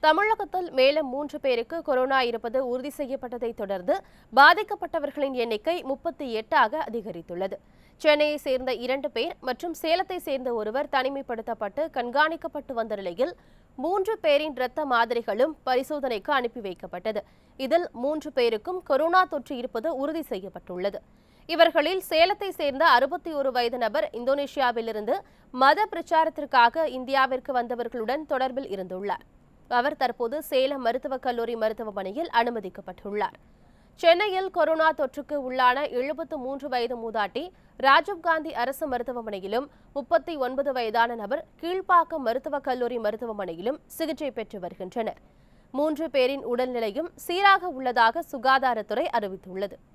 தமிழகத்தில் மேலும் மூன்று பேருக்கு கொரோனா இருப்பது உறுதி செய்யப்பட்டதை தொடர்ந்து பாதிக்கப்பட்டவர்களின் எண்ணிக்கை முப்பத்தி எட்டாக அதிகரித்துள்ளது சென்னையை சேர்ந்த இரண்டு பேர் மற்றும் சேலத்தை சேர்ந்த ஒருவர் தனிமைப்படுத்தப்பட்டு கண்காணிக்கப்பட்டு வந்த நிலையில் மூன்று பேரின் இரத்த மாதிரிகளும் பரிசோதனைக்கு அனுப்பி வைக்கப்பட்டது இதில் மூன்று பேருக்கும் கொரோனா தொற்று இருப்பது உறுதி செய்யப்பட்டுள்ளது இவர்களில் சேலத்தை சேர்ந்த அறுபத்தி ஒரு வயது நபர் இந்தோனேஷியாவிலிருந்து மத பிரச்சாரத்திற்காக இந்தியாவிற்கு வந்தவர்களுடன் தொடர்பில் இருந்துள்ளார் அவர் தற்போது சேலம் மருத்துவக் கல்லூரி மருத்துவமனையில் அனுமதிக்கப்பட்டுள்ளார் சென்னையில் கொரோனா தொற்றுக்கு உள்ளான எழுபத்து மூன்று வயது மூதாட்டி ராஜீவ்காந்தி அரசு மருத்துவமனையிலும் முப்பத்தி ஒன்பது வயதான நபர் கீழ்ப்பாக்கம் மருத்துவக் கல்லூரி மருத்துவமனையிலும் சிகிச்சை பெற்று வருகின்றனர் மூன்று பேரின் உடல்நிலையும் சீராக உள்ளதாக சுகாதாரத்துறை அறிவித்துள்ளது